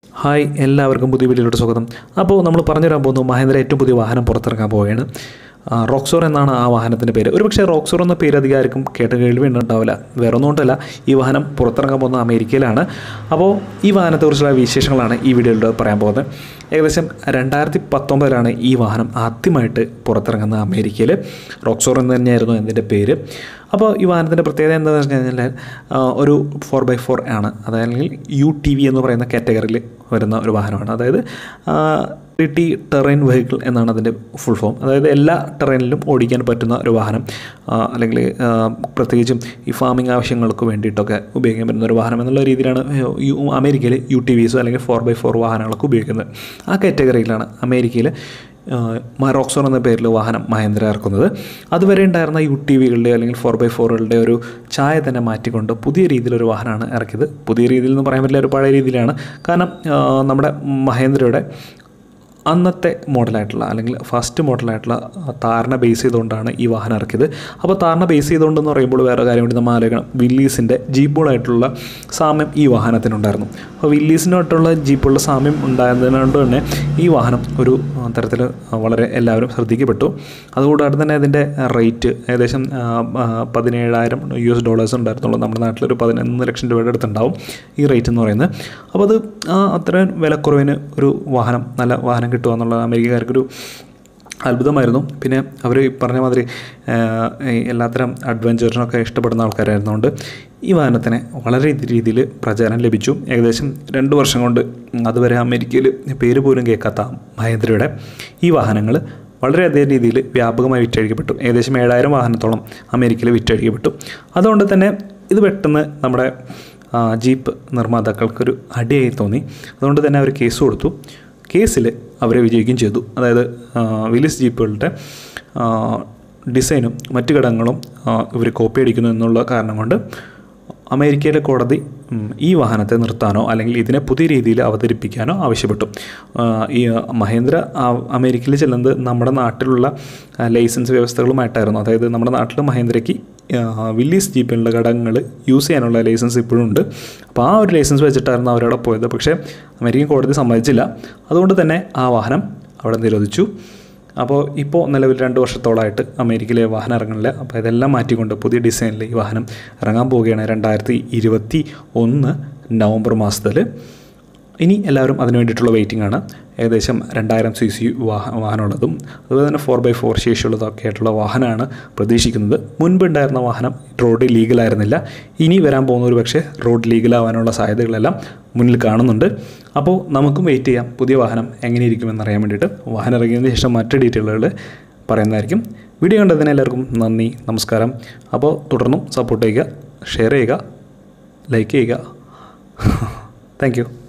hi എല്ലാവർക്കും പുതിയ വീഡിയോയിലോട്ട് സ്വാഗതം അപ്പോൾ നമ്മൾ പറഞ്ഞുതരാൻ പോകുന്നു മഹേന്ദ്ര ഏറ്റവും പുതിയ വാഹനം പുറത്തിറങ്ങാൻ പോവുകയാണ് ആ, റോക്സോർ എന്നാണ് ആ വാഹനത്തിൻ്റെ പേര് ഒരുപക്ഷേ റോക്സോർ എന്ന പേര് അധികം ആർക്കും കേട്ട് കേൾവി ഉണ്ടാവില്ല വേറെ ഒന്നും കൊണ്ടല്ല ഈ വാഹനം പുറത്തിറങ്ങാൻ പോകുന്ന അമേരിക്കയിലാണ് അപ്പോൾ ഈ വാഹനത്തെക്കുറിച്ചുള്ള വിശേഷങ്ങളാണ് ഈ വീഡിയോയിലൂടെ പറയാൻ പോകുന്നത് ഏകദേശം രണ്ടായിരത്തി പത്തൊമ്പതിലാണ് ഈ വാഹനം ആദ്യമായിട്ട് പുറത്തിറങ്ങുന്നത് അമേരിക്കയിൽ റോക്സോർ എന്ന് തന്നെയായിരുന്നു ഇതിൻ്റെ പേര് അപ്പോൾ ഈ വാഹനത്തിൻ്റെ പ്രത്യേകത എന്താണെന്ന് വെച്ച് കഴിഞ്ഞാൽ ആ, ഒരു ഫോർ ബൈ ഫോർ ആണ് അതായത് യു ടി വി എന്ന് പറയുന്ന കാറ്റഗറിയിൽ വരുന്ന ഒരു വാഹനമാണ് അതായത് ടി ടെറൈൻ വെഹിക്കിൾ എന്നാണ് അതിൻ്റെ ഫുൾ ഫോം അതായത് എല്ലാ ടെറൈനിലും ഓടിക്കാൻ പറ്റുന്ന ഒരു വാഹനം ആ, അല്ലെങ്കിൽ ആ, പ്രത്യേകിച്ചും ഈ ഫാമിംഗ് ആവശ്യങ്ങൾക്ക് വേണ്ടിയിട്ടൊക്കെ ഉപയോഗിക്കാൻ പറ്റുന്ന ഒരു വാഹനം എന്നുള്ള രീതിയിലാണ് യു അമേരിക്കയിൽ യു ടി വിസോ അല്ലെങ്കിൽ ഫോർ ബൈ ഫോർ വാഹനങ്ങളൊക്കെ ഉപയോഗിക്കുന്നത് ആ കാറ്റഗറിയിലാണ് അമേരിക്കയിൽ മറോക്സോൺ എന്ന പേരിൽ വാഹനം മഹേന്ദ്ര ഇറക്കുന്നത് അതുവരെ ഉണ്ടായിരുന്ന യു ടി വികളുടെ അല്ലെങ്കിൽ ഫോർ ബൈ ഫോറുകളുടെ ഒരു ചായ തന്നെ മാറ്റിക്കൊണ്ട് പുതിയ രീതിയിലൊരു വാഹനമാണ് ഇറക്കിയത് പുതിയ രീതിയിൽ എന്ന് പറയാൻ പറ്റില്ല ഒരു പഴയ രീതിയിലാണ് കാരണം ആ, നമ്മുടെ മഹേന്ദ്രയുടെ അന്നത്തെ മോഡലായിട്ടുള്ള അല്ലെങ്കിൽ ഫസ്റ്റ് മോഡലായിട്ടുള്ള താറിനെ ബേസ് ചെയ്തുകൊണ്ടാണ് ഈ വാഹനം ഇറക്കിയത് അപ്പോൾ താറിനെ ബേസ് ചെയ്തുകൊണ്ടെന്ന് പറയുമ്പോൾ വേറെ കാര്യം കൂടി നമ്മൾ ആലോചിക്കണം വില്ലീസിൻ്റെ ജീപ്പുകളായിട്ടുള്ള സാമ്യം ഈ വാഹനത്തിനുണ്ടായിരുന്നു അപ്പോൾ വില്ലീസിനായിട്ടുള്ള ജീപ്പുകളുടെ സാമ്യം ഉണ്ടായതുകൊണ്ട് തന്നെ ഈ വാഹനം ഒരു തരത്തിൽ വളരെ എല്ലാവരും ശ്രദ്ധിക്കപ്പെട്ടു അതുകൂടാതെ തന്നെ അതിൻ്റെ റേറ്റ് ഏകദേശം ആ, ആ, പതിനേഴായിരം യു എസ് ഡോളേഴ്സ് ഉണ്ടായിരുന്നുള്ളൂ നമ്മുടെ നാട്ടിലൊരു പതിനൊന്ന് ലക്ഷം രൂപയുടെ അടുത്തുണ്ടാവും ഈ റേറ്റ് എന്ന് പറയുന്നത് അപ്പോൾ അത് ആ അത്രയും വിലക്കുറവിന് ഒരു വാഹനം നല്ല വാഹനം കിട്ടുക എന്നുള്ളത് അമേരിക്കക്കാർക്കൊരു അത്ഭുതമായിരുന്നു പിന്നെ അവർ ഈ പറഞ്ഞ മാതിരി ആ, ഈ എല്ലാത്തരം അഡ്വഞ്ചറിനൊക്കെ ഇഷ്ടപ്പെടുന്ന ആൾക്കാരായിരുന്നുകൊണ്ട് ഈ വാഹനത്തിന് വളരെ രീതിയിൽ പ്രചാരം ലഭിച്ചു ഏകദേശം രണ്ട് വർഷം കൊണ്ട് അതുവരെ അമേരിക്കയിൽ പേര് പോലും കേൾക്കാത്ത മഹേന്ദ്രയുടെ ഈ വാഹനങ്ങൾ വളരെയധികം രീതിയിൽ വ്യാപകമായി വിറ്റഴിക്കപ്പെട്ടു ഏകദേശം ഏഴായിരം വാഹനത്തോളം അമേരിക്കയിൽ വിറ്റഴിക്കപ്പെട്ടു അതുകൊണ്ട് തന്നെ ഇത് പെട്ടെന്ന് നമ്മുടെ ആ, ജീപ്പ് നിർമ്മാതാക്കൾക്കൊരു അടിയായി തോന്നി അതുകൊണ്ട് തന്നെ അവർ കേസ് കൊടുത്തു കേസിൽ അവരെ വിജയിക്കുകയും ചെയ്തു അതായത് ആ, വിലിസ് ജീപ്പുകളുടെ ആ, ഡിസൈനും മറ്റു ഘടകങ്ങളും ഇവർ കോപ്പി അടിക്കുന്നു എന്നുള്ള കാരണം കൊണ്ട് അമേരിക്കയിലെ കോടതി ഉം, ഈ വാഹനത്തെ നിർത്താനോ അല്ലെങ്കിൽ ഇതിനെ പുതിയ രീതിയിൽ അവതരിപ്പിക്കാനോ ആവശ്യപ്പെട്ടു ആ, ഈ മഹേന്ദ്ര ആ, അമേരിക്കയിൽ ചെല്ലുന്നത് നമ്മുടെ നാട്ടിലുള്ള ആ, ലൈസൻസ് വ്യവസ്ഥകളുമായിട്ടായിരുന്നു അതായത് നമ്മുടെ നാട്ടിൽ മഹേന്ദ്രയ്ക്ക് ആ, വില്ലീസ് ജീപ്പിനുള്ള ഘടകങ്ങൾ യൂസ് ചെയ്യാനുള്ള ലൈസൻസ് ഇപ്പോഴും ഉണ്ട് അപ്പോൾ ആ ഒരു ലൈസൻസ് വെച്ചിട്ടായിരുന്നു അവരവിടെ പോയത് പക്ഷേ അമേരിക്കൻ കോടതി സമ്മതിച്ചില്ല അതുകൊണ്ട് തന്നെ ആ വാഹനം അവിടെ നിരോധിച്ചു അപ്പോൾ ഇപ്പോൾ നിലവിൽ രണ്ട് വർഷത്തോളമായിട്ട് അമേരിക്കയിലെ വാഹനം ഇറങ്ങണില്ല അപ്പോൾ ഇതെല്ലാം മാറ്റിക്കൊണ്ട് പുതിയ ഡിസൈനിൽ ഈ വാഹനം ഇറങ്ങാൻ പോവുകയാണ് രണ്ടായിരത്തി ഇരുപത്തി ഒന്ന് നവംബർ മാസത്തിൽ ഇനി എല്ലാവരും അതിന് വേണ്ടിയിട്ടുള്ള വെയിറ്റിംഗ് ആണ് ഏകദേശം രണ്ടായിരം സി സി വാഹ വാഹനമുള്ളതും അതുപോലെ തന്നെ ഫോർ ബൈ ഫോർ ശേഷിയുള്ളതൊക്കെ ആയിട്ടുള്ള വാഹനമാണ് പ്രതീക്ഷിക്കുന്നത് മുൻപ് ഉണ്ടായിരുന്ന വാഹനം റോഡ് ലീഗലായിരുന്നില്ല ഇനി വരാൻ പോകുന്ന ഒരു പക്ഷേ റോഡ് ലീഗലാവാനുള്ള സാധ്യതകളെല്ലാം മുന്നിൽ കാണുന്നുണ്ട് അപ്പോൾ നമുക്കും വെയിറ്റ് ചെയ്യാം പുതിയ വാഹനം എങ്ങനെയിരിക്കുമെന്ന് അറിയാൻ വേണ്ടിയിട്ട് വാഹനം ഇറങ്ങിയതിന് ശേഷം മറ്റ് ഡീറ്റെയിലുകൾ പറയുന്നതായിരിക്കും വീഡിയോ കണ്ടതിന് എല്ലാവർക്കും നന്ദി നമസ്കാരം അപ്പോൾ തുടർന്നും സപ്പോർട്ട് ചെയ്യുക ഷെയർ ചെയ്യുക ലൈക്ക് ചെയ്യുക താങ്ക് യു